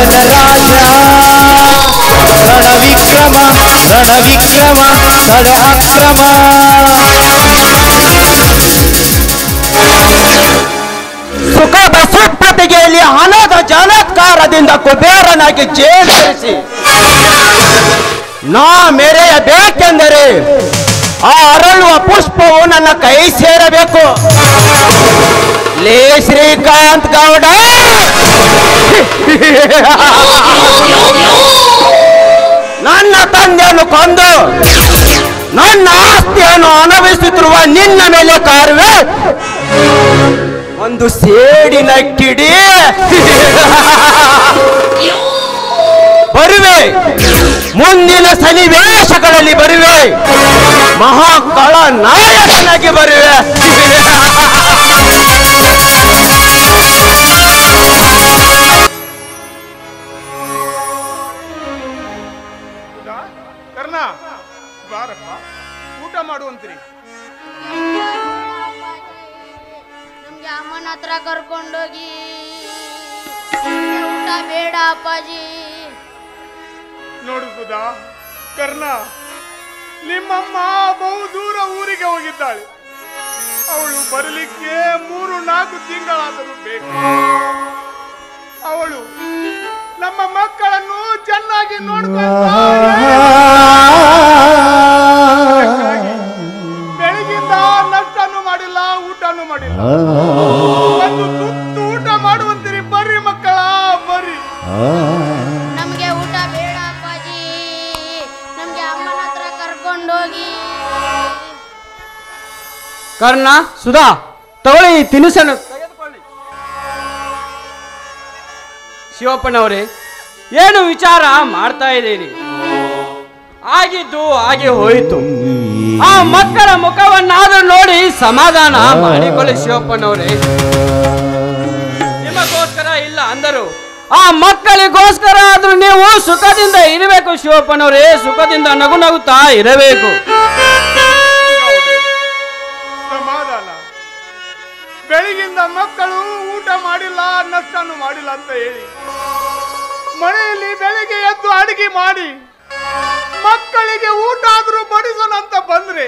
ಗಜರಾಜ ರಣವಿಕ್ರಮ ರಣವಿಕ್ರಮ ತಡೆ ಅಕ್ರಮ ಸುಖದ ಸುಪ್ರತಿಗೆಯಲ್ಲಿ ಹಣದ ಜಲತ್ಕಾರದಿಂದ ಕುಬೇರನಾಗಿ ಜೇರಿಸಿ ನಾ ಮೆರೆಯಬೇಕೆಂದರೆ ಆ ಅರಳುವ ಪುಷ್ಪವು ನನ್ನ ಕೈ ಸೇರಬೇಕು ಲೇ ಶ್ರೀಕಾಂತ್ ಗೌಡ ನನ್ನ ತಂದೆಯನ್ನು ಕೊಂದು ನನ್ನ ಆಸ್ತಿಯನ್ನು ಅನುಭವಿಸುತ್ತಿರುವ ನಿನ್ನ ಮೇಲೆ ಕಾರುವೆ ಒಂದು ಸೇಡಿನ ಕಿಡಿ ಬರುವೆ ಮುಂದಿನ ಸನ್ನಿವೇಶಗಳಲ್ಲಿ ಬರುವೆ ಮಹಾಕಳ ನಾಯಕನಾಗಿ ಬರುವೆ ಹೌದಾ ಕರ್ಣ ಬಾರಪ್ಪ ಊಟ ಮಾಡುವಂತ್ರಿ ನಮ್ಗೆ ಅಮ್ಮನ ಹತ್ರ ಕರ್ಕೊಂಡೋಗಿ ಊಟ ಬೇಡ ಅಪ್ಪಾಜಿ ನೋಡು ಸುಧಾ ಕರ್ಣ ನಿಮ್ಮಮ್ಮ ಬಹು ದೂರ ಊರಿಗೆ ಹೋಗಿದ್ದಾಳೆ ಅವಳು ಬರಲಿಕ್ಕೆ ಮೂರು ನಾಲ್ಕು ತಿಂಗಳಾದರೂ ಬೇಕು ಅವಳು ನಮ್ಮ ಮಕ್ಕಳನ್ನು ಚೆನ್ನಾಗಿ ನೋಡ್ಕೊಳ್ತಾ ಬೆಳಗಿಂದ ನಷ್ಟನು ಮಾಡಿಲ್ಲ ಊಟನೂ ಮಾಡಿಲ್ಲ ಒಂದು ತುತ್ತು ಊಟ ಮಾಡುವಂತೀರಿ ಬರ್ರಿ ಮಕ್ಕಳ ಬರ್ರಿ ನಮ್ಗೆ ಊಟ ಬೇಡ ಅಪ್ಪಾಜಿ ನಮ್ಗೆ ಅಮ್ಮನ ಹತ್ರ ಕರ್ಕೊಂಡೋಗಿ ಕರ್ಣ ಸುಧಾ ತಗೊಳ್ಳಿ ಈ ತಿನಿಸನ್ನು ಶಿವಪ್ಪನವರೇ ಏನು ವಿಚಾರ ಮಾಡ್ತಾ ಇದ್ದೀರಿ ಆಗಿದ್ದು ಹಾಗೆ ಹೋಯಿತು ಆ ಮಕ್ಕಳ ಮುಖವನ್ನಾದ್ರೂ ನೋಡಿ ಸಮಾಧಾನ ಮಾಡಿಕೊಳ್ಳಿ ಶಿವಪ್ಪನವರೇ ನಿಮಗೋಸ್ಕರ ಇಲ್ಲ ಅಂದರು ಆ ಮಕ್ಕಳಿಗೋಸ್ಕರ ಆದ್ರೂ ನೀವು ಸುಖದಿಂದ ಇರಬೇಕು ಶಿವಪ್ಪನವರೇ ಸುಖದಿಂದ ನಗು ನಗುತ್ತಾ ಇರಬೇಕು ಸಮಾಧಾನ ಬೆಳಗಿಂದ ಮಕ್ಕಳು ಊಟ ಮಾಡಿಲ್ಲ ನಷ್ಟನು ಮಾಡಿಲ್ಲ ಅಂತ ಹೇಳಿ ಮನೆಯಲ್ಲಿ ಬೆಳಿಗ್ಗೆ ಎದ್ದು ಅಡಿಗೆ ಮಾಡಿ ಮಕ್ಕಳಿಗೆ ಊಟ ಆದ್ರೂ ಬಡಿಸೋಣ ಅಂತ ಬಂದ್ರೆ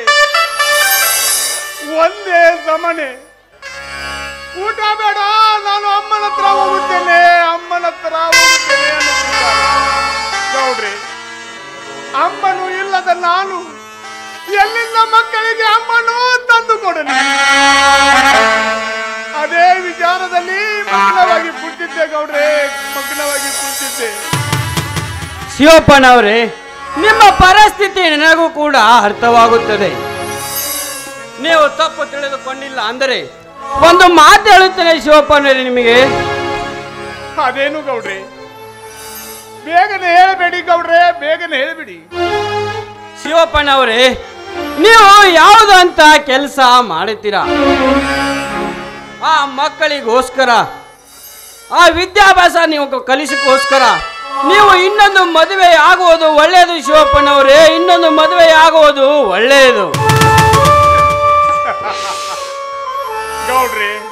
ಒಂದೇ ಸಮನೆ ಊಟ ಬೇಡ ನಾನು ಅಮ್ಮನ ಹತ್ರ ಹೋಗುತ್ತೇನೆ ಅಮ್ಮನ ಹತ್ರ ಹೋಗುತ್ತೇನೆ ಅನ್ನುತ್ತಿದ್ದಾರೆ. ಗೌಡ್ರೆ ಅಮ್ಮನು ಇಲ್ಲದ ನಾನು ಎಲ್ಲಿಂದ ಮಕ್ಕಳಿಗೆ ಅಮ್ಮನು ತಂದು ಕೊಡಲಿ ಅದೇ ವಿಚಾರದಲ್ಲಿ ಮಗ್ನವಾಗಿ ಕುಂತಿದ್ದೆ ಗೌಡ್ರೆ ಮಗ್ನವಾಗಿ ಕುಂತಿದ್ದೆ ಶಿವಪ್ಪನವರೇ ನಿಮ್ಮ ಪರಿಸ್ಥಿತಿ ನನಗೂ ಕೂಡ ಅರ್ಥವಾಗುತ್ತದೆ ನೀವು ತಪ್ಪು ತಿಳಿದುಕೊಂಡಿಲ್ಲ ಅಂದರೆ ಒಂದು ಮಾತು ಹೇಳುತ್ತೇನೆ ಶಿವಪ್ಪನವರೇ ನಿಮಗೆ ಅದೇನು ಗೌಡ್ರೆ ಬೇಗನೆ ಹೇಳಬೇಡಿ ಗೌಡ್ರೆ ಬೇಗನೆ ಹೇಳಬೇಡಿ ಶಿವಪ್ಪನವರೇ ನೀವು ಯಾವುದು ಅಂತ ಕೆಲಸ ಮಾಡುತ್ತೀರಾ ಆ ಮಕ್ಕಳಿಗೋಸ್ಕರ ಆ ವಿದ್ಯಾಭ್ಯಾಸ ನೀವು ಕಲಿಸಕ್ಕೋಸ್ಕರ ನೀವು ಇನ್ನೊಂದು ಮದುವೆ ಆಗುವುದು ಒಳ್ಳೆಯದು ಶಿವಪ್ಪನವರೇ ಇನ್ನೊಂದು ಮದುವೆ ಆಗುವುದು ಒಳ್ಳೆಯದು ಗೌಡ್ರೆ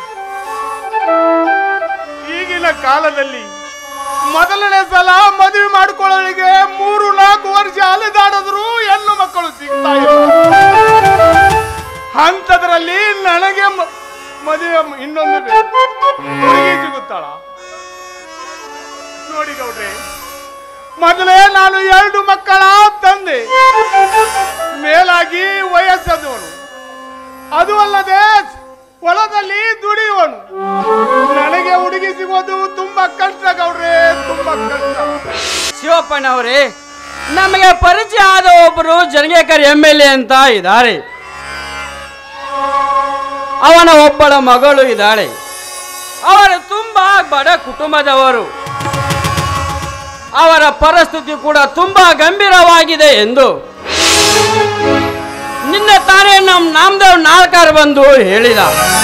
ಈಗಿನ ಕಾಲದಲ್ಲಿ ಮೊದಲನೇ ಸಲ ಮದುವೆ ಮಾಡ್ಕೊಳ್ಳೋರಿಗೆ ಮೂರು ನಾಲ್ಕು ವರ್ಷ ಅಲೆದಾಡಿದ್ರು ಹೆಣ್ಣು ಮಕ್ಕಳು ಸಿಗ್ತಾ ಇಲ್ಲ ಅಂಥದ್ರಲ್ಲಿ ನನಗೆ ಮ- ಮದುವೆ ಮ- ಇನ್ನೊಂದು ಬೇಕು. ಹುಡುಗಿ ಸಿಗುತ್ತಾಳ ನೋಡಿ ಗೌಡ್ರೆ ಮೊದಲೇ ನಾನು ಎರಡು ಮಕ್ಕಳ ತಂದೆ ಮೇಲಾಗಿ ವಯಸ್ಸದವನು ಅದು ಅಲ್ಲದೆ ಹೊಲದಲ್ಲಿ ದುಡಿಯುವನು ನನಗೆ ಹುಡುಗಿ ಸಿಗೋದು ತುಂಬಾ ಕಷ್ಟ ಗೌಡ್ರೆ ತುಂಬಾ ಕಷ್ಟ ಶಿವಪ್ಪನವರೇ ನಮಗೆ ಪರಿಚಯ ಆದ ಒಬ್ಬರು ಜನಗೇಕರ್ ಎಂ ಎಲ್ ಎ ಅಂತ ಇದ್ದಾರೆ ಅವನ ಒಬ್ಬಳ ಮಗಳು ಇದ್ದಾಳೆ ಅವರು ತುಂಬಾ ಬಡ ಕುಟುಂಬದವರು ಅವರ ಪರಿಸ್ಥಿತಿ ಕೂಡ ತುಂಬಾ ಗಂಭೀರವಾಗಿದೆ ಎಂದು ನಿನ್ನೆ ತಾನೇ ನಮ್ಮ ನಾಮದೇವ್ ನಾಲ್ಕರು ಬಂದು ಹೇಳಿದ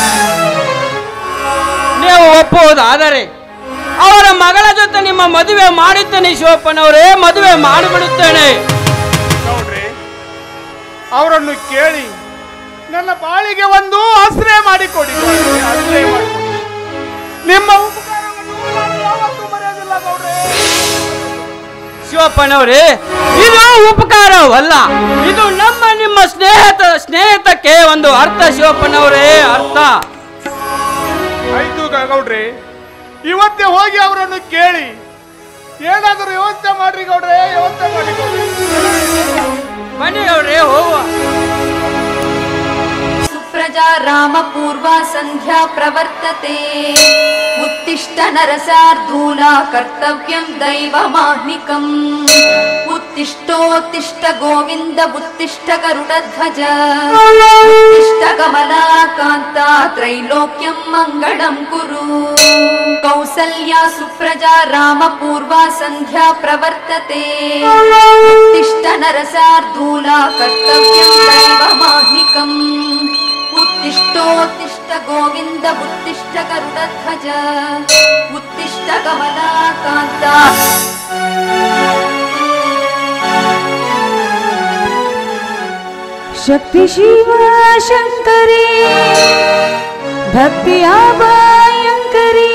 ನೀವು ಒಪ್ಪುವುದಾದರೆ ಅವರ ಮಗಳ ಜೊತೆ ನಿಮ್ಮ ಮದುವೆ ಮಾಡುತ್ತೇನೆ ಶಿವಪ್ಪನವರೇ ಮದುವೆ ಮಾಡಿಬಿಡುತ್ತೇನೆ ಗೌಡ್ರೆ ಅವರನ್ನು ಕೇಳಿ ನನ್ನ ಬಾಳಿಗೆ ಒಂದು ಆಶ್ರಯ ಮಾಡಿಕೊಡಿ ಗೌಡ್ರೆ, ಆಶ್ರಯ ಮಾಡಿಕೊಡಿ ನಿಮ್ಮ ಉಪಕಾರವನ್ನು ನಾನು ಯಾವತ್ತೂ ಮರೆಯೋದಿಲ್ಲ ಗೌಡ್ರೆ ಶಿವಪ್ಪನವರೇ ಇದು ಉಪಕಾರವಲ್ಲ ಇದು ನಮ್ಮ ನಿಮ್ಮ ಸ್ನೇಹಿತ ಸ್ನೇಹಿತಕ್ಕೆ ಒಂದು ಅರ್ಥ ಶಿವಪ್ಪನವರೇ ಅರ್ಥ ಆಯ್ತು ಗ- ಗೌಡ್ರಿ ಇವತ್ತೇ ಹೋಗಿ ಅವರನ್ನು ಕೇಳಿ ಏನಾದರೂ ವ್ಯವಸ್ಥೆ ಮಾಡ್ರಿ ಗೌಡ್ರೆ ವ್ಯವಸ್ಥೆ ಮಾಡಿ ಗೌಡ್ರೆ. ಬನ್ನಿ ಅವ್ರೆ ಹೋಗುವ सुप्रजा रामपूर्वा सन्ध्या प्रवर्तते उत्तिष्ठ नरसार्धूला कर्तव्यं दैवमाह्निकम् उत्तिष्ठोत्तिष्ठ गोविन्द उत्तिष्ठ गरुडध्वज उत्तिष्ठ कमलाकान्ता त्रैलोक्यं मङ्गलं कुरु कौसल्या सुप्रजा रामपूर्वा सन्ध्या प्रवर्तते उत्तिष्ठ नरसार्धूला कर्तव्यं दैवमाह्निकम् उत्तिष्ठोत्तिष्ठ गोविन्द उत्तिष्ठ गरुडध्वज उत्तिष्ठ कमलाकान्ता ಶಕ್ತಿ ಶಿವ ಶಂಕರಿ ಭಕ್ತಿಯ ಭಯಂಕರಿ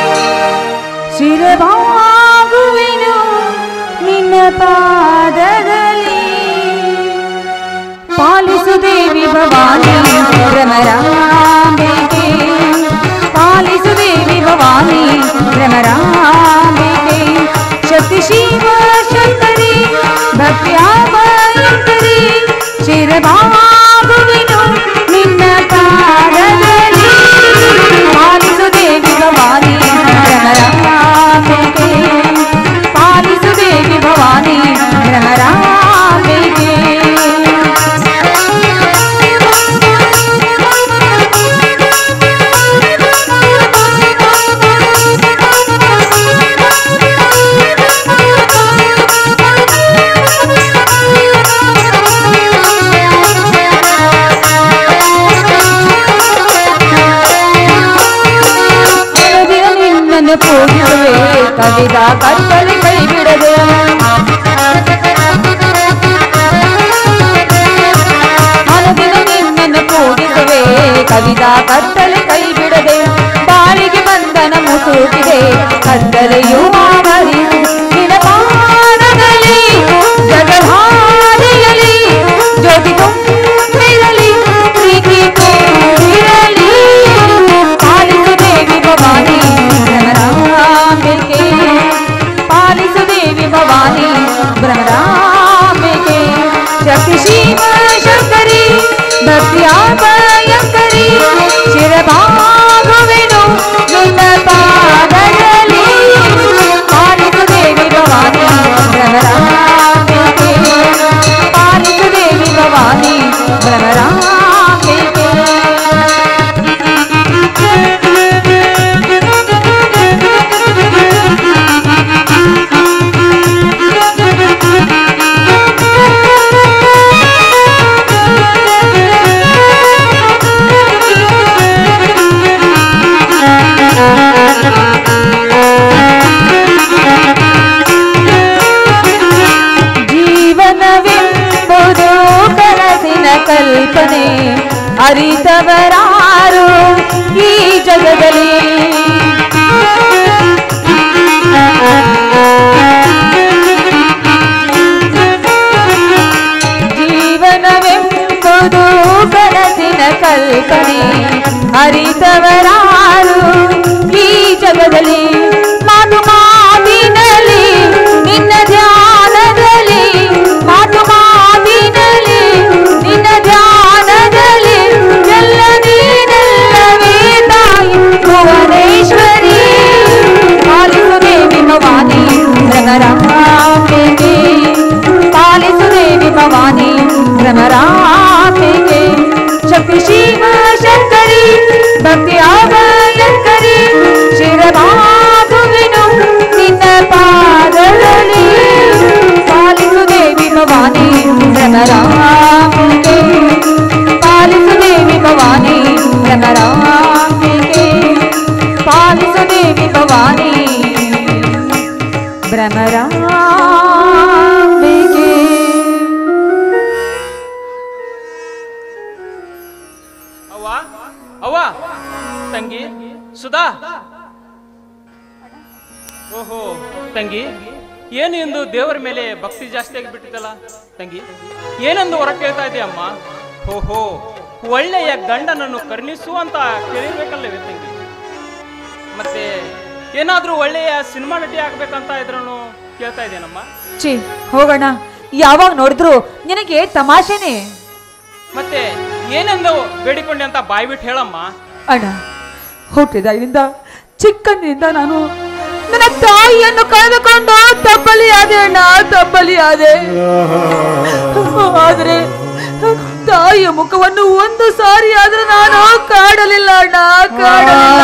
ಶಿರವಾಗುವೆನು ನಿನ್ನ ಪಾದದಲ್ಲಿ ಪಾಲಿಸು ದೇವಿ ಭವಾನಿ ಭ್ರಮರಾಂಬಿಕೆ ಪಾಲಿಸು ದೇವಿ ಭವಾನಿ ಭ್ರಮರಾಂಬಿಕೆ ಶಕ್ತಿ ಶಿವ ಶಂಕರಿ ಭಕ್ತಿಯ ಭಯಂಕರಿ ಶಿರವಾಗುವೆನು ನಿನ್ನ ಪಾದದಲ್ಲಿ ಪಾಲಿಸು ದೇವಿ ಭವಾನಿ ಭ್ರಮರಾಂಬಿಕೆ ಪಾಲಿಸು ದೇವಿ ಭವಾನಿ ಭ್ರಮರಾಂಬಿಕೆ ಅನುದಿನ ನಿನ್ನನ್ನು ಪೂಜಿಸುವೆ ಕವಿದ ಕತ್ತಲೆ ಕೈ ಬಿಡದೆ ಅನುದಿನ ನಿನ್ನನ್ನು ಪೂಜಿಸುವೆ ಕವಿದ ಕತ್ತಲೆ ಕೈ ಬಿಡದೆ ಬಾಳಿಗೆ ಬಂಧನ ಮುಸುಕಿದೆ ಕತ್ತಲೆಯೂ ಆವರಿಸು ನಿನ್ನ ಪಾದದಲ್ಲಿ ಜಗಹಾದಿಯಲಿ ಜ್ಯೋತಿ ತುಂಬಿರಲಿ ಪ್ರೀತಿ ತುಂಬಿರಲಿ ಪಾಲಿಸು ದೇವಿ ಭವಾನಿ ಭ್ರಮರಾಂಬಿಕೆ ಪಾಲಿಸು ದೇವಿ ಭವಾನಿ ಭ್ರಮರಾಂಬಿಕೆ ಶಕ್ತಿ ಶಿವ ಶಂಕರಿ ಭಕ್ತಿಯ ಭಯಂಕರಿ ಶಿರಭಾಗುವೆನು ನಿನ್ನ ಪಾದದಲ್ಲಿ ಪಾಲಿಸು ದೇವಿ ಭವಾನಿ ಭ್ರಮರಾಂಬಿಕೆ ಪಾಲಿಸು ದೇವಿ ಭವಾನಿ ಭ್ರಮರಾಂಬಿಕೆ ಜೀವನವೆಂಬುದು ಕನಸಿನ ಕಲ್ಪನೆ ಅರಿತವರಾರು ಈ ಜಗದಲ್ಲಿ ಜೀವನವೆಂಬುದು ಕನಸಿನ ಕಲ್ಪನೆ ಅರಿತವರಾರು ಈ ಜಗದಲ್ಲಿ ಮಾತು ಮಾತಿನಲ್ಲಿ ನಿನ್ನ ಧ್ಯಾನದಲ್ಲಿ ಮಾತು ಮಾತಿನಲ್ಲಿ ನಿನ್ನ ಧ್ಯಾನದಲ್ಲಿ ಎಲ್ಲ ನೀನೆಲ್ಲವೇ ತಾಯಿ ಭುವನೇಶ್ವರಿ ಪಾಲಿಸು ದೇವಿ ಭವಾನಿ ಭ್ರಮರಾಂಬಿಕೆ ಪಾಲಿಸು ದೇವಿ ಭವಾನಿ ಭ್ರಮರಾಂಬಿಕೆ ಶಕ್ತಿ ಶಿವ ಶಂಕರಿ ಭಕ್ತಿ ಭಯಂಕರಿ ಶಿರಭಾಗುವೆನು ನಿನ್ನ ಪಾದದಲ್ಲಿ ಪಾಲಿಸು ದೇವಿ ಭವಾನಿ ಭ್ರಮರಾಂಬಿಕೆ ಪಾಲಿಸು ದೇವಿ ಭವಾನಿ ಭ್ರಮರಾಂಬಿಕೆ ಪಾಲಿಸು ದೇವಿ ಭವಾನಿ ಭ್ರಮರಾಂಬಿಕೆ ಅವ್ವ ಅವ್ವ ತಂಗಿ ಸುಧಾ ಓಹೋ ತಂಗಿ ಏನು ಎಂದು ದೇವರ ಮೇಲೆ ಭಕ್ತಿ ಜಾಸ್ತಿ ಆಗಿಬಿಟ್ಟಿದ್ದಲ್ಲ ತಂಗಿ ಏನೆಂದು ಹೊರ ಕೇಳ್ತಾ ಇದೆಯಮ್ಮ ಓಹೋ ಒಳ್ಳೆಯ ಗಂಡನನ್ನು ಕರುಣಿಸು ಅಂತ ಕೇಳಿರ್ಬೇಕಲ್ಲವೇ ತಂಗಿ ಮತ್ತೆ ಏನಾದ್ರೂ ಒಳ್ಳೆಯ ಸಿನಿಮಾ ನಟಿ ಆಗ್ಬೇಕಂತ ಇದ್ರೂ ಕೇಳ್ತಾ ಇದ್ದೇನಮ್ಮ ಛೀ ಹೋಗೋಣ ಯಾವಾಗ ನೋಡಿದ್ರು ನಿನಗೆ ತಮಾಷೆನೆ ಮತ್ತೆ ಏನೆಂದು ಬೇಡಿಕೊಂಡೆ ಅಂತ ಬಾಯ್ ಬಿಟ್ಟು ಹೇಳಮ್ಮ ಅಣ್ಣ ಹುಟ್ಟಿದಾಗಿನಿಂದ ಚಿಕ್ಕಂದಿನಿಂದ ನಾನು ನನ್ನ ತಾಯಿಯನ್ನು ಕಳೆದುಕೊಂಡು ತಬ್ಬಲಿಯಾದೆ ಅಣ್ಣ ತಬ್ಬಲಿಯಾದೆ ಆದ್ರೆ ತಾಯಿಯ ಮುಖವನ್ನು ಒಂದು ಸಾರಿ ಆದ್ರೂ ನಾನು ಕಾಡಲಿಲ್ಲ ಅಣ್ಣ ಕಾಡಲಿಲ್ಲ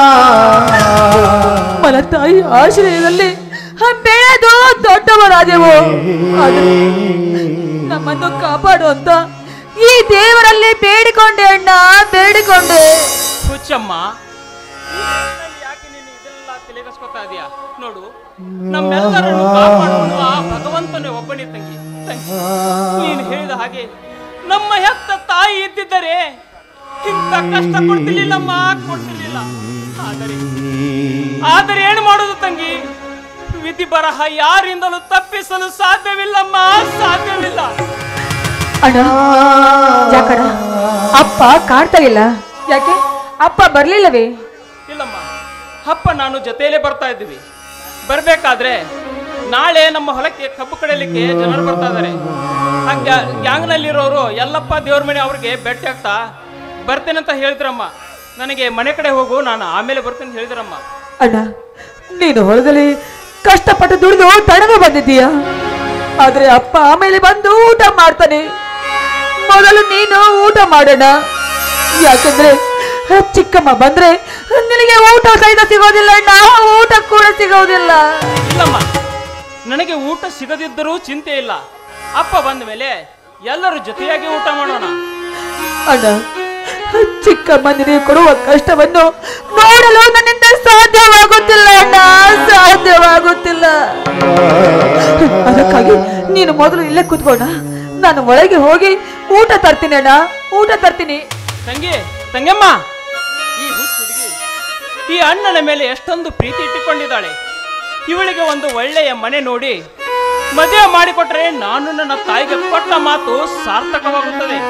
ಮಲ ತಾಯಿ ಆಶ್ರಯದಲ್ಲಿ ಬೆಳೆದು ದೊಡ್ಡವರಾದೆವು ಆದ್ರೆ ನಮ್ಮನ್ನು ಕಾಪಾಡು ಅಂತ ಈ ದೇವರಲ್ಲಿ ಬೇಡಿಕೊಂಡೆ ಅಣ್ಣ ಬೇಡಿಕೊಂಡೆ ಹುಚ್ಚಮ್ಮ ಈ ವಯಸ್ಸಿನಲ್ಲಿ ಯಾಕೆ ನೀನು ಇದೆಲ್ಲ ತಲೆಗಸ್ಕೊತಾ ಇದೀಯಾ ನೋಡು ನಮ್ಮೆಲ್ಲರನ್ನು ಕಾಪಾಡುವ ಆ ಭಗವಂತನೇ ಒಬ್ಬನೇ ತಂಗಿ ತಂಗಿ ನೀನು ಹೇಳಿದ ಹಾಗೆ ನಮ್ಮ ಹೆತ್ತ ತಾಯಿ ಇದ್ದಿದ್ದರೆ ಇಂಥ ಕಷ್ಟ ಕೊಡ್ತಿರ್ಲಿಲ್ಲಮ್ಮ ಕೊಡ್ತಿರ್ಲಿಲ್ಲ ಆದರೆ ಆದರೆ ಏನು ಮಾಡೋದು ತಂಗಿ ವಿಧಿ ಬರಹ ಯಾರಿಂದಲೂ ತಪ್ಪಿಸಲು ಸಾಧ್ಯವಿಲ್ಲಮ್ಮ ಸಾಧ್ಯವಿಲ್ಲ ಅಣ್ಣ ಯಾಕಣ್ಣ ಅಪ್ಪ ಕಾಡ್ತಾ ಇಲ್ಲ ಯಾಕೆ ಅಪ್ಪ ಬರ್ಲಿಲ್ಲವೇ ಇಲ್ಲಮ್ಮ ಅಪ್ಪ ನಾನು ಜೊತೆಯಲ್ಲೇ ಬರ್ತಾ ಇದ್ದೀವಿ ಬರ್ಬೇಕಾದ್ರೆ ನಾಳೆ ನಮ್ಮ ಹೊಲಕ್ಕೆ ಕಬ್ಬು ಕಡಿಲಿಕ್ಕೆ ಜನರು ಬರ್ತಾ ಇದಾರೆ ಆ ಗ್ಯಾಂಗ್ನಲ್ಲಿರೋರು ಎಲ್ಲಪ್ಪ ದೇವ್ರ ಮನೆ ಅವ್ರಿಗೆ ಭೇಟಿ ಆಗ್ತಾ ಬರ್ತೇನೆ ಅಂತ ಹೇಳಿದ್ರಮ್ಮ ನನಗೆ ಮನೆ ಕಡೆ ಹೋಗು ನಾನು ಆಮೇಲೆ ಬರ್ತೇನೆ ಅಂತ ಹೇಳಿದ್ರಮ್ಮ ಅಣ್ಣ ನೀನು ಹೊಲದಲ್ಲಿ ಕಷ್ಟಪಟ್ಟು ದುಡಿದು ತಡವೆ ಬಂದಿದ್ದೀಯ ಆದ್ರೆ ಅಪ್ಪ ಆಮೇಲೆ ಬಂದು ಊಟ ಮಾಡ್ತಾನೆ ಮೊದಲು ನೀನು ಊಟ ಮಾಡೋಣ ಯಾಕಂದ್ರೆ ಚಿಕ್ಕಮ್ಮ ಬಂದ್ರೆ ನಿನಗೆ ಊಟ ಸಹಿತ ಸಿಗೋದಿಲ್ಲ ಅಣ್ಣ ಊಟ ಕೂಡ ಸಿಗೋದಿಲ್ಲ ಇಲ್ಲಮ್ಮ ನನಗೆ ಊಟ ಸಿಗದಿದ್ದರೂ ಚಿಂತೆ ಇಲ್ಲ ಅಪ್ಪ ಬಂದ ಮೇಲೆ ಎಲ್ಲರೂ ಜೊತೆಯಾಗಿ ಊಟ ಮಾಡೋಣ ಅಣ್ಣ ಚಿಕ್ಕಮ್ಮ ನಿನಗೆ ಕೊಡುವ ಕಷ್ಟವನ್ನು ನೋಡಲು ನನ್ನಿಂದ ಸಾಧ್ಯವಾಗುತ್ತಿಲ್ಲ ಅಣ್ಣ ಸಾಧ್ಯವಾಗುತ್ತಿಲ್ಲ ಅದಕ್ಕಾಗಿ ನೀನು ಮೊದಲು ಇಲ್ಲೇ ಕೂತ್ಕೋಣ ನಾನು ಒಳಗೆ ಹೋಗಿ ಊಟ ತರ್ತೀನಿ ಅಣ್ಣ ಊಟ ತರ್ತೀನಿ ತಂಗಿ ತಂಗಮ್ಮ ಈ ಹುಚ್ಚು ಹುಡುಗಿ ಈ ಅಣ್ಣನ ಮೇಲೆ ಎಷ್ಟೊಂದು ಪ್ರೀತಿ ಇಟ್ಟುಕೊಂಡಿದ್ದಾಳೆ ಇವಳಿಗೆ ಒಂದು ಒಳ್ಳೆಯ ಮನೆ ನೋಡಿ ಮದುವೆ ಮಾಡಿಕೊಟ್ರೆ ನಾನು ನನ್ನ ತಾಯಿಗೆ ಕೊಟ್ಟ ಮಾತು ಸಾರ್ಥಕವಾಗುತ್ತದೆ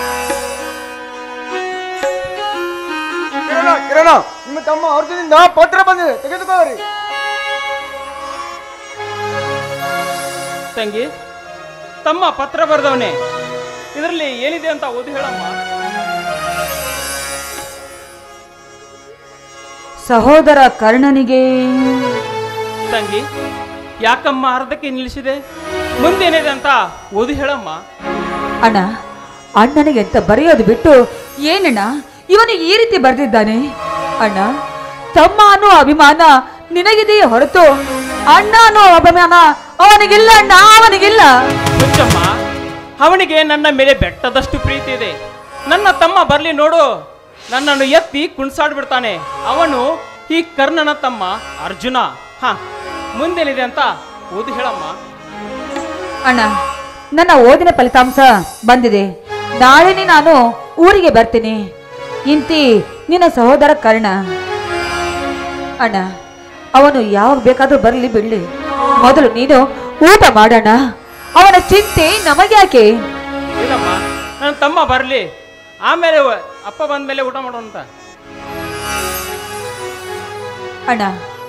ಕಿರಣ ಕಿರಣ ನಿಮ್ಮ ತಮ್ಮ ಅರ್ಜುನಿಂದ ಪತ್ರ ಬಂದಿದೆ ತೆಗೆದುಕೊಳ್ಳಿ ತಂಗಿ ತಮ್ಮ ಪತ್ರ ಬರೆದವನೇ ಇದರಲ್ಲಿ ಏನಿದೆ ಅಂತ ಓದಿ ಹೇಳಮ್ಮ ಸಹೋದರ ಕರ್ಣನಿಗೆ ತಂಗಿ ಯಾಕಮ್ಮ ಅರ್ಧಕ್ಕೆ ನಿಲ್ಲಿಸಿದೆ ಮುಂದೇನಿದೆ ಅಂತ ಓದಿ ಹೇಳಮ್ಮ ಅಣ್ಣ ಅಣ್ಣನಿಗೆ ಅಂತ ಬರೆಯೋದು ಬಿಟ್ಟು ಏನಣ್ಣ ಇವನು ಈ ರೀತಿ ಬರೆದಿದ್ದಾನೆ ಅಣ್ಣ ತಮ್ಮ ಅನ್ನೋ ಅಭಿಮಾನ ನಿನಗಿದೆಯೇ ಹೊರತು ಅಣ್ಣ ಅನ್ನೋ ಅಭಿಮಾನ ಅವನಿಗಿಲ್ಲ ಅಣ್ಣ ಅವನಿಗಿಲ್ಲ ಹುಚ್ಚಮ್ಮ ಅವನಿಗೆ ನನ್ನ ಮೇಲೆ ಬೆಟ್ಟದಷ್ಟು ಪ್ರೀತಿ ಇದೆ ನನ್ನ ತಮ್ಮ ಬರ್ಲಿ ನೋಡು ನನ್ನನ್ನು ಎತ್ತಿ ಕುಣ್ಸಾಡ್ಬಿಡ್ತಾನೆ ಅವನು ಈ ಕರ್ಣನ ತಮ್ಮ ಅರ್ಜುನ ಹ ಮುಂದೇನಿದೆ ಅಂತ ಓದಿ ಹೇಳಮ್ಮ ಅಣ್ಣ ನನ್ನ ಓದಿನ ಫಲಿತಾಂಶ ಬಂದಿದೆ ನಾಳೆನೇ ನಾನು ಊರಿಗೆ ಬರ್ತೀನಿ ಇಂತಿ ನಿನ್ನ ಸಹೋದರ ಕರ್ಣ ಅಣ್ಣ ಅವನು ಯಾವಾಗ ಬೇಕಾದ್ರೂ ಬರಲಿ ಬಿಡ್ಲಿ ಮೊದಲು ನೀನು ಊಟ ಮಾಡೋಣ ಅವನ ಚಿಂತೆ ನಮಗ್ಯಾಕೆ ಇಲ್ಲಮ್ಮ ನನ್ನ ತಮ್ಮ ಬರಲಿ ಆಮೇಲೆ ವ- ಅಪ್ಪ ಬಂದ ಮೇಲೆ ಊಟ ಮಾಡೋಣ ಅಂತ ಅಣ್ಣ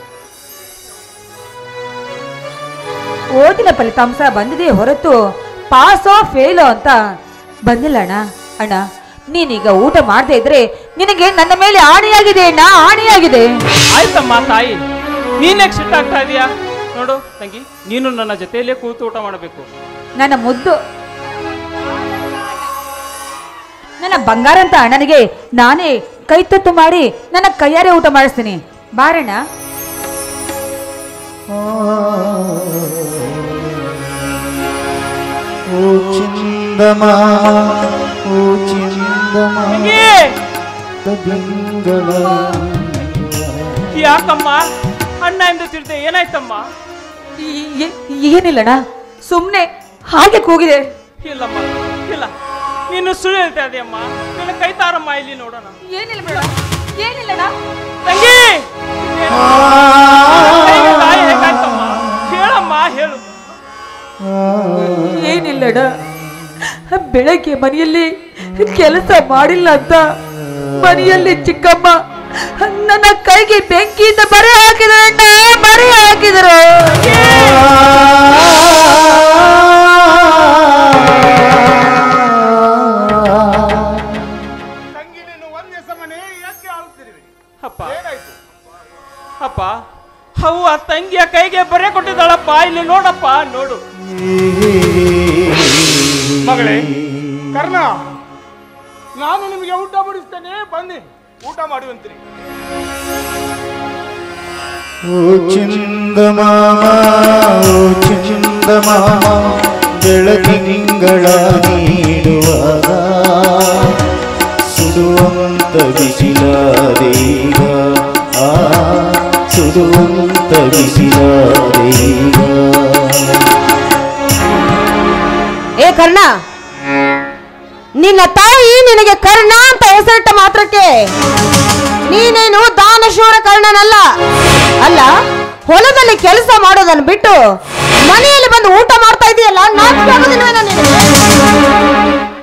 ಓದಿನ ಫಲಿತಾಂಶ ಬಂದಿದೆ ಹೊರತು ಪಾಸೋ ಫೇಲೋ ಅಂತ ಬಂದಿಲ್ಲ ಅಣ್ಣ ಅಣ್ಣ ನೀನೀಗ ಊಟ ಮಾಡದೇ ಇದ್ರೆ ನಿನಗೆ ನನ್ನ ಮೇಲೆ ಆಣೆಯಾಗಿದೆ ಅಣ್ಣ ಆಣೆಯಾಗಿದೆ ಆಯ್ತಮ್ಮ ತಾಯಿ ನೀನ್ಯಾಕೆ ಸಿಟ್ಟಾಗ್ತಾ ಇದೀಯಾ ನೋಡು ತಂಗಿ ನೀನು ನನ್ನ ಜೊತೆಯಲ್ಲೇ ಕೂತು ಊಟ ಮಾಡಬೇಕು ನನ್ನ ಮುದ್ದು ನನ್ನ ಬಂಗಾರ ಅಂತ ಅಣ್ಣನಿಗೆ ನಾನೇ ಕೈ ತುತ್ತು ಮಾಡಿ ನನ್ನ ಕೈಯಾರೆ ಊಟ ಮಾಡಿಸ್ತೀನಿ ಬಾರಣ್ಣ ಓ ಚಿಂದಮ ಓ ಚಿಂದಮ ತಂಗಿ ತಿಂಗಳ ಯಾಕಮ್ಮ ಅಣ್ಣ ಎಂದು ತಿಳಿದೆ ಏನಾಯ್ತಮ್ಮ ಈ- ಈ- ಏನಿಲ್ಲಣ್ಣ ಸುಮ್ಮನೆ ಹಾಗೆ ಕೂಗಿದೆ ಇಲ್ಲಮ್ಮ ಇಲ್ಲ ನೀನು ಸುಳ್ಳು ಹೇಳ್ತಾ ಇದೆಯಮ್ಮ ನಿನ್ನ ಕೈ ತಾರಮ್ಮ ಇಲ್ಲಿ ನೋಡೋಣ ಏನಿಲ್ಲ ಬೇಡ ಏನಿಲ್ಲಣ್ಣ ತಂಗಿ ಕೈಗೆ ಗಾಯ ಹೇಗಾಯ್ತಮ್ಮ ಹೇಳಮ್ಮ ಏನಿಲ್ಲಡ ಬೆಳಗ್ಗೆ ಮನೆಯಲ್ಲಿ ಕೆಲಸ ಮಾಡಿಲ್ಲ ಅಂತ ಮನೆಯಲ್ಲಿ ಚಿಕ್ಕಮ್ಮ ನನ್ನ ಕೈಗೆ ಬೆಂಕಿಯಿಂದ ಬರೆ ಹಾಕಿದ್ರಣ್ಣ ಬರೆ ಹಾಕಿದರು ತಂಗಿ ನೀನು ಒಂದೇ ಸಮನೆ ಯಾಕೆ ಆಳುತ್ತಿರುವೆ ಅಪ್ಪ ಏನಾಯ್ತು ಅಪ್ಪ ಅವು ಆ ತಂಗಿಯ ಕೈಗೆ ಬರೆ ಕೊಟ್ಟಿದ್ದಾಳಪ್ಪ ಇಲ್ಲಿ ನೋಡಪ್ಪ ನೋಡು ಮಗಳೇ ಕರ್ಣ ನಾನು ನಿಮಗೆ ಊಟ ಬಡಿಸ್ತೇನೆ ಬನ್ನಿ ಊಟ ಮಾಡುವಂತ್ರಿ ಓ ಚಂದಮಾಮ ಓ ಚಂದಮಾಮ ಬೆಳದಿಂಗಳ ನೀಡುವಾಗ ಸುಡುವಂತ ಬಿಸಿಲಾದೀಗ ಆ ಸುಡುವಂತ ಬಿಸಿಲಾದೀಗ ಏ ಕರ್ಣ ನಿನ್ನ ತಾಯಿ ನಿನಗೆ ಕರ್ಣ ಅಂತ ಹೆಸರಿಟ್ಟ ಮಾತ್ರಕ್ಕೆ ನೀನೇನು ದಾನಶೂರ ಕರ್ಣನಲ್ಲ ಅಲ್ಲ ಹೊಲದಲ್ಲಿ ಕೆಲಸ ಮಾಡೋದನ್ನ ಬಿಟ್ಟು ಮನೆಯಲ್ಲಿ ಬಂದು ಊಟ ಮಾಡ್ತಾ ಇದೆಯಲ್ಲ ನಾಚಿಕೆ ಆಗೋದಿಲ್ವೇನೋ ನಿನಗೆ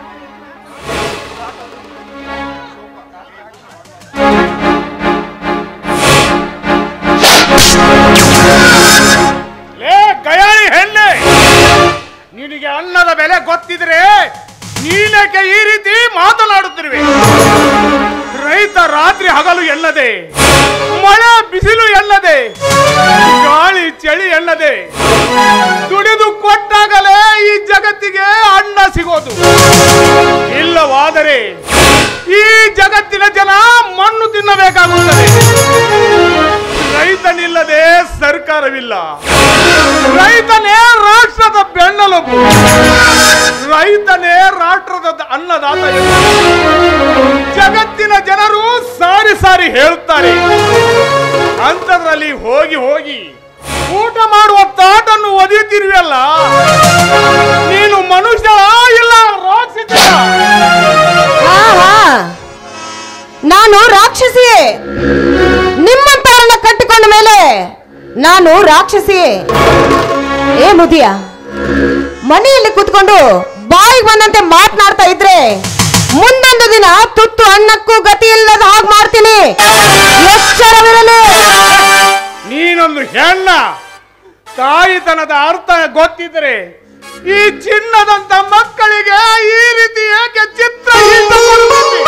ಲೇ ಗಯಾಳಿ ಹೆಣ್ಣೆ ನಿನಗೆ ಅನ್ನದ ಬೆಲೆ ಗೊತ್ತಿದ್ರೆ ನೀನೇಕೆ ಈ ರೀತಿ ಮಾತನಾಡುತ್ತಿರುವೆ ರೈತ ರಾತ್ರಿ ಹಗಲು ಎನ್ನದೆ ಮಳೆ ಬಿಸಿಲು ಎನ್ನದೆ ಗಾಳಿ ಚಳಿ ಎನ್ನದೆ ದುಡಿದು ಕೊಟ್ಟಾಗಲೇ ಈ ಜಗತ್ತಿಗೆ ಅನ್ನ ಸಿಗೋದು ಇಲ್ಲವಾದರೆ ಈ ಜಗತ್ತಿನ ಜನ ಮಣ್ಣು ತಿನ್ನಬೇಕಾಗುತ್ತದೆ ರೈತನಿಲ್ಲದೆ ಸರ್ಕಾರವಿಲ್ಲ ರೈತನೇ ರಾಷ್ಟ್ರದ ಬೆನ್ನೆಲುಬು ರೈತನೇ ರಾಷ್ಟ್ರದ ಅನ್ನದಾತ ಎಂದು ಜಗತ್ತಿನ ಜನರು ಸಾರಿ ಸಾರಿ ಹೇಳುತ್ತಾರೆ ಅಂಥದ್ರಲ್ಲಿ ಹೋಗಿ ಹೋಗಿ ಊಟ ಮಾಡುವ ತಾಟನ್ನು ಒದೆಯುತ್ತಿರುವಲ್ಲ ನೀನು ಮನುಷ್ಯ ಇಲ್ಲ ರಾಕ್ಷಸ ಆಹಾ. ನಾನು ರಾಕ್ಷಸಿಯೇ ನಿಮ್ಮಂತವರನ್ನ ಕಟ್ಟಿಕೊಂಡ ಮೇಲೆ ನಾನು ರಾಕ್ಷಸಿಯೇ ಏ ಮುದಿಯ ಮನೆಯಲ್ಲಿ ಕೂತ್ಕೊಂಡು ಬಾಯಿಗೆ ಬಂದಂತೆ ಮಾತನಾಡ್ತಾ ಇದ್ರೆ ಮುಂದೊಂದು ದಿನ ತುತ್ತು ಅನ್ನಕ್ಕೂ ಗತಿ ಇಲ್ಲದ ಹಾಗೆ ಮಾಡ್ತೀನಿ ಎಚ್ಚರವಿರಲಿ ನೀನೊಂದು ಹೆಣ್ಣ ತಾಯಿತನದ ಅರ್ಥ ಗೊತ್ತಿದ್ರೆ ಈ ಚಿನ್ನದಂತ ಮಕ್ಕಳಿಗೆ ಈ ರೀತಿ ಏಕೆ ಚಿತ್ರ ಹಿಡಿದುಕೊಳ್ಳುತ್ತಿ?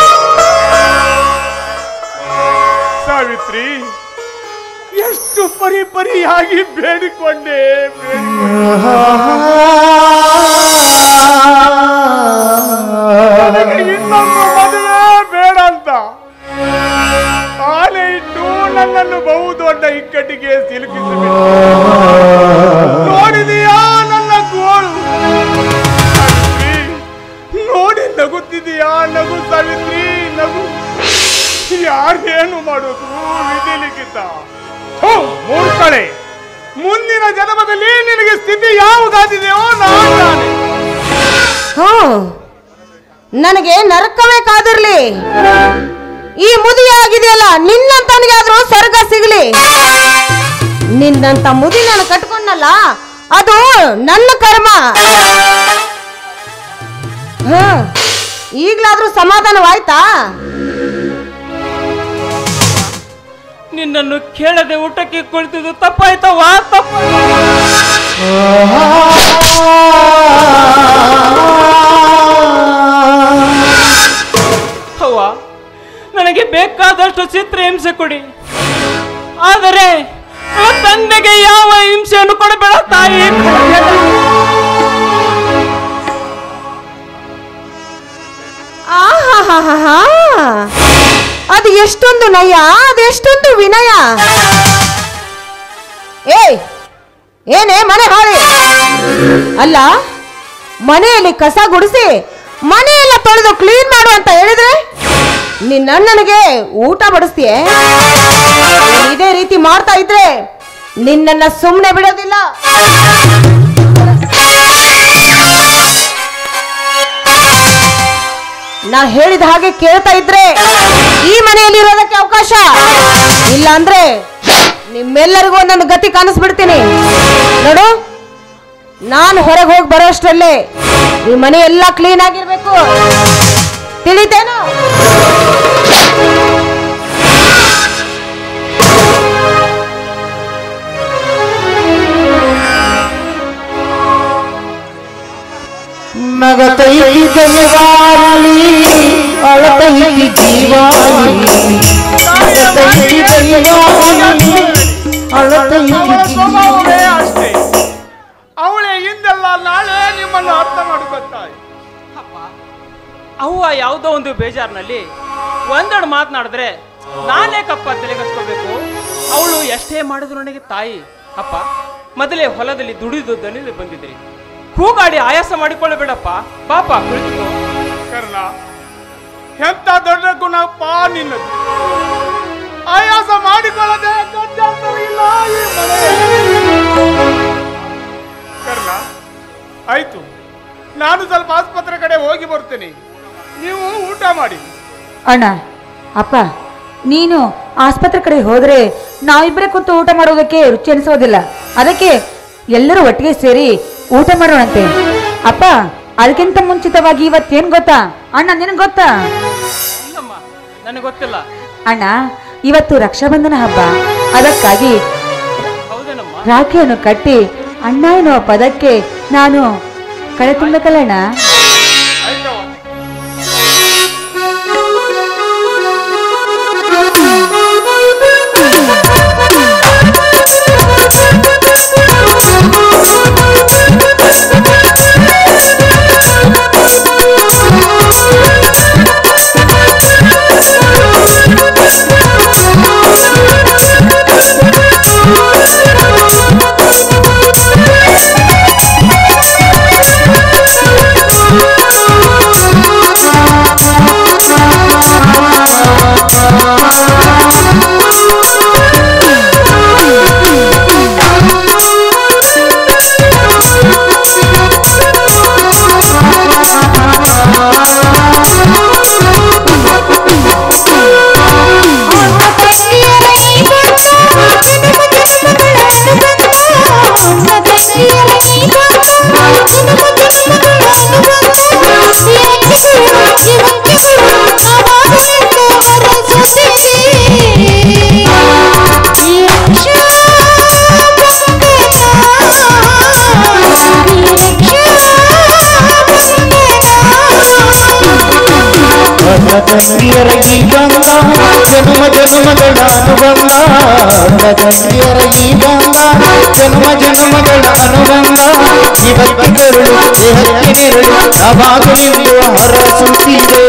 ಸಾವಿತ್ರಿ ಎಷ್ಟು ಪರಿ ಪರಿಯಾಗಿ ಬೇಡಿಕೊಂಡೆ ಬೇಡಿಕೊಂಡೆ. ನನಗೆ ಇನ್ನೊಂದು ಮದುವೆ ಬೇಡ ಅಂತ ಆಲೆ ಇಟ್ಟು ನನ್ನನ್ನು ಬಹು ದೊಡ್ಡ ಇಕ್ಕಟ್ಟಿಗೆ ಸಿಲುಕಿಸಬೇಕು ನೋಡಿದೀಯಾ ನನ್ನ ಗೋಳು ಸಾವಿತ್ರಿ, ನೋಡಿ ನಗುತ್ತಿದೀಯಾ ನಗು ಸಾವಿತ್ರಿ ನಗು ಯಾರೇನು ಮಾಡೋದು ವಿಧಿ ಲಿಖಿತ ಥು, ಮೂರ್ಖಳೆ ಮುಂದಿನ ಜನ್ಮದಲ್ಲಿ ನಿನಗೆ ಸ್ಥಿತಿ ಯಾವುದಾದಿದೆಯೋ ನಾನು ಜಾಣೆ. ಹ್ಮ್ ನನಗೆ ನರಕವೇ ಕಾದಿರ್ಲಿ ಈ ಮುದಿ ಆಗಿದೆಯಲ್ಲ ನಿನ್ನಂತವನಿಗೆ ಆದ್ರೂ ಸ್ವರ್ಗ ಸಿಗ್ಲಿ ನಿನ್ನಂತ ಮುದಿ ನಾನು ಕಟ್ಕೊಂಡಲ್ಲ ಅದು ನನ್ನ ಕರ್ಮ ಹ್ಮ್ ಈಗ್ಲಾದ್ರೂ ಸಮಾಧಾನವಾಯ್ತಾ ನಿನ್ನನ್ನು ಕೇಳದೆ ಊಟಕ್ಕೆ ಕುಳಿತಿದ್ದು ತಪ್ಪಾಯ್ತವ್ವ ತಪ್ಪ ಅವ್ವ ನನಗೆ ಬೇಕಾದಷ್ಟು ಚಿತ್ರ ಹಿಂಸೆ ಕೊಡಿ ಆದರೆ ಆ ತಂದೆಗೆ ಯಾವ ಹಿಂಸೆಯನ್ನು ಕೊಡಬೇಡ ತಾಯಿ ಕೊಡಬೇಡ. ಆಹಾಹಾಹಾ. ಅದು ಎಷ್ಟೊಂದು ನಯ ಅದೆಷ್ಟೊಂದು ವಿನಯ ಏಯ್ ಏನೇ ಮನೆ ಹಾಳಿ ಅಲ್ಲ ಮನೆಯಲ್ಲಿ ಕಸ ಗುಡಿಸಿ ಮನೆಯೆಲ್ಲ ತೊಳೆದು ಕ್ಲೀನ್ ಮಾಡು ಅಂತ ಹೇಳಿದ್ರೆ ನಿನ್ನ ಅಣ್ಣನಿಗೆ ಊಟ ಬಡಿಸ್ತೀಯೇ ನೀನ್ ಇದೇ ರೀತಿ ಮಾಡ್ತಾ ಇದ್ರೆ ನಿನ್ನನ್ನ ಸುಮ್ಮನೆ ಬಿಡೋದಿಲ್ಲ ನಾ ಹೇಳಿದ ಹಾಗೆ ಕೇಳ್ತಾ ಇದ್ರೆ ಈ ಮನೆಯಲ್ಲಿ ಇರೋದಕ್ಕೆ ಅವಕಾಶ ಇಲ್ಲ ಅಂದ್ರೆ ನಿಮ್ಮೆಲ್ಲರಿಗೂ ಒಂದೊಂದು ಗತಿ ಕಾಣಿಸ್ಬಿಡ್ತೀನಿ ನೋಡು ನಾನು ಹೊರಗೆ ಹೋಗಿ ಬರೋಷ್ಟರಲ್ಲೇ ಈ ಮನೆ ಎಲ್ಲ ಕ್ಲೀನ್ ಆಗಿರ್ಬೇಕು ತಿಳಿತೇನು ನಗತೈತಿ ದೈವಾರಲಿ ಅಳತೈತಿ ಜೀವಾಲಿ ನಗತೈತಿ ದೈವಾರಲಿ ಅಳತೈತಿ ಅವಳ ಸ್ವಭಾವವೇ ಜೀವಾಲಿ ಅಷ್ಟೇ ಅವಳೇ ಹಿಂದೆಲ್ಲ ನಾಳೆ ನಿಮ್ಮನ್ನು ಅರ್ಥ ಮಾಡ್ಕೊತಾಳೆ ಅಪ್ಪ ಅವ್ವ ಯಾವುದೋ ಒಂದು ಬೇಜಾರಿನಲ್ಲಿ ಒಂದೆರಡು ಮಾತನಾಡಿದ್ರೆ ನಾನೇಕಪ್ಪ ತಲೆಗಚ್ಕೋಬೇಕು ಅವಳು ಎಷ್ಟೇ ಮಾಡಿದ್ರು ನನಗೆ ತಾಯಿ ಅಪ್ಪ ಮೊದಲೇ ಹೊಲದಲ್ಲಿ ದುಡಿದು ದಣಿದು ಬಂದಿದ್ರಿ ಕೂಗಾಡಿ ಆಯಾಸ ಮಾಡಿಕೊಳ್ಳಬೇಡಪ್ಪ ಪಾಪ ಕುಳಿತುಕೋ ಕರ್ಣ ಎಂತ ದೊಡ್ಡ ಗುಣಪ್ಪ ನಿನ್ನದು ಆಯಾಸ ಮಾಡಿಕೊಳ್ಳದೆ ಗತ್ಯಂತರ ಇಲ್ಲ ಈ ಮನೆಯಲ್ಲಿ. ಕರ್ಣ ಆಯ್ತು ನಾನು ಸ್ವಲ್ಪ ಆಸ್ಪತ್ರೆ ಕಡೆ ಹೋಗಿ ಬರ್ತೇನೆ ನೀವು ಊಟ ಮಾಡಿ ಅಣ್ಣ ಅಪ್ಪ ನೀನು ಆಸ್ಪತ್ರೆ ಕಡೆ ಹೋದ್ರೆ ನಾವಿಬ್ಬರೇ ಕೂತು ಊಟ ಮಾಡೋದಕ್ಕೆ ರುಚಿ ಅನಿಸೋದಿಲ್ಲ ಅದಕ್ಕೆ ಎಲ್ಲರೂ ಒಟ್ಟಿಗೆ ಸೇರಿ ಊಟ ಮಾಡೋಣಂತೆ ಅಪ್ಪ ಅದಕ್ಕಿಂತ ಮುಂಚಿತವಾಗಿ ಇವತ್ತೇನ್ ಗೊತ್ತಾ ಅಣ್ಣ ನಿನಗೆ ಗೊತ್ತಾ ಇಲ್ಲಮ್ಮ ನನಗೆ ಗೊತ್ತಿಲ್ಲ ಅಣ್ಣ ಇವತ್ತು ರಕ್ಷಾಬಂಧನ ಹಬ್ಬ ಅದಕ್ಕಾಗಿ ಹೌದೇನಮ್ಮ ರಾಖಿಯನ್ನು ಕಟ್ಟಿ ಅಣ್ಣ ಎನ್ನುವ ಪದಕ್ಕೆ ನಾನು ಕಳೆ ತುಂಬಬೇಕಲ್ಲ ಅಣ್ಣ ಆಯ್ತವ ನನ್ನ ತಂಗಿಯರ ಈ ಬಂಧ ಜನ್ಮ ಜನ್ಮಗಳ ಅನುಬಂಧ ನನ್ನ ತಂಗಿಯರ ಈ ಬಂಧ ಜನ್ಮ ಜನ್ಮಗಳ ಅನುಬಂಧ ಇವತ್ತಿಗರು ದೇಹಕ್ಕೆ ನೆರಳು ಅವಾಗಲಿಂದು ಹರಸುತ್ತಿದೆ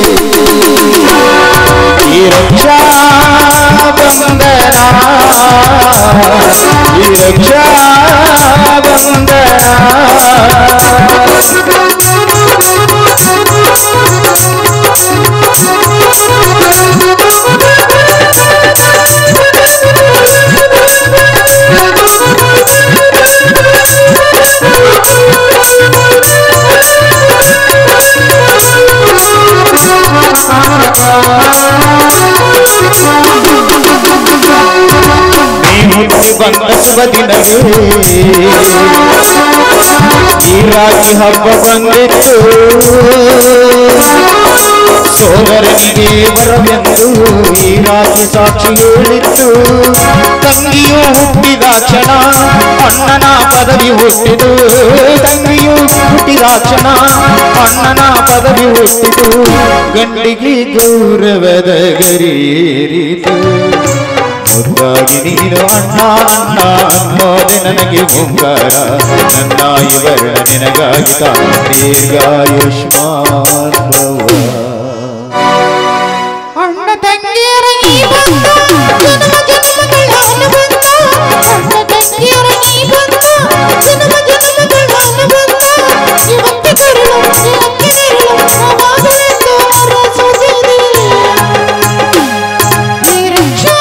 ಈ ರಕ್ಷಾ ಬಂಧನ ಈ ರಕ್ಷಾ ಬಂಧನ ನೀ ಹುಟ್ಟಿ ಬಂದ ಶುಭ ದಿನವೇ ಈ ರಾಗಿ ಹಬ್ಬ ಬಂದಿತ್ತು ಸೋದರನಿಗೆ ಬರವೆಂದು ಈ ರಾಗಿ ಸಾಕ್ಷಿ ಹೇಳಿತ್ತು ತಂಗಿಯು ಹುಟ್ಟಿದ ಕ್ಷಣ ಅಣ್ಣನ ಪದವಿ ಹುಟ್ಟಿದು ತಂಗಿಯು ಹುಟ್ಟಿದ ಕ್ಷಣ ಅಣ್ಣನ ಪದವಿ ಹುಟ್ಟಿದು ಗಂಡಿಗೆ ಗೌರವದ ಗರಿಯೇರಿತು ಮುದ್ದಾಗಿ ನೀನು ಅಣ್ಣ ಅಣ್ಣ ಅನ್ನೋದೆ ನನಗೆ ಮುಂಗಾರ ನನ್ನ ಇವರ ನಿನಗಾಗಿ ಕಾಣ ದೀರ್ಘಾಯುಷ್ಮಾನ್ ಭವ ಅಣ್ಣ ತಂಗಿಯರ ಈ ಬಂಧ ಜನ್ಮ ಜನ್ಮಗಳ ಅನುಬಂಧ ಅಣ್ಣ ತಂಗಿಯರ ಈ ಬಂಧ ಜನ್ಮ ಜನ್ಮಗಳ ಅನುಬಂಧ ಇವತ್ತು ಕರುಳು ಇವತ್ತು ನೆರಳು ಅವಾಗಲೆಂದು ಹರಸುತ್ತಿದೆ ಈ ರಕ್ಷಾ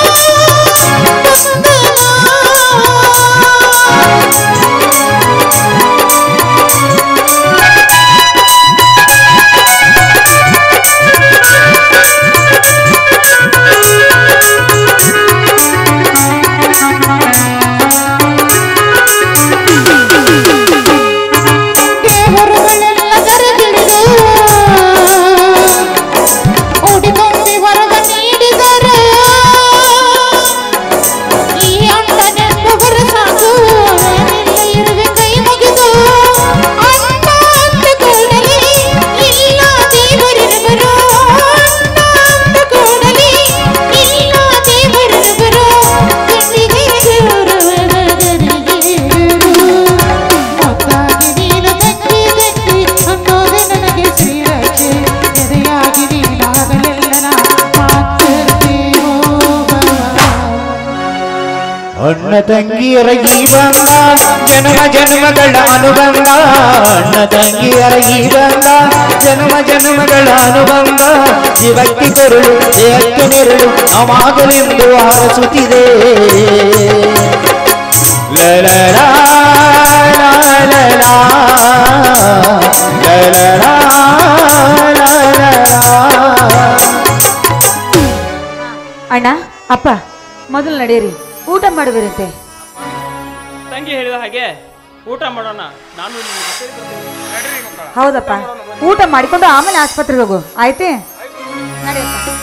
ಬಂಧನ ತಂಗಿಯರ ಈ ಬಂದ ಜನ್ಮ ಜನ್ಮಗಳ ಅನುಬಂಧ ಅಣ್ಣ ತಂಗಿಯರ ಈ ಬಂದ ಜನ್ಮ ಜನ್ಮಗಳ ಅನುಬಂಧ ಜೀವಕ್ಕೆ ಕೊರಳು ದೇಹಕ್ಕೆ ನೆರಳು ಅವಾಗಲೆಂದು ಹಾರಸುತ್ತಿದೆ ಲಲಲಾ, ಲಲಲಾ, ಲಲಲಾ, ಲಲಲಾ. ಅಣ್ಣ ಅಪ್ಪ ಮೊದಲು ನಡೆಯಿರಿ ಊಟ ಮಾಡುವಿರಂತೆ ತಂಗಿ ಹೇಳಿದ ಹಾಗೆ ಊಟ ಮಾಡೋಣ ನಾನು ನಿನ್ನ ಜೊತೆ ಬರ್ತೀನಿ. ಹೌದಪ್ಪ ಊಟ ಮಾಡಿಕೊಂಡು ಆಮೇಲೆ ಆಸ್ಪತ್ರೆಗೆ ಹೋಗು ಆಯ್ತೆ ನಡೆಯಪ್ಪ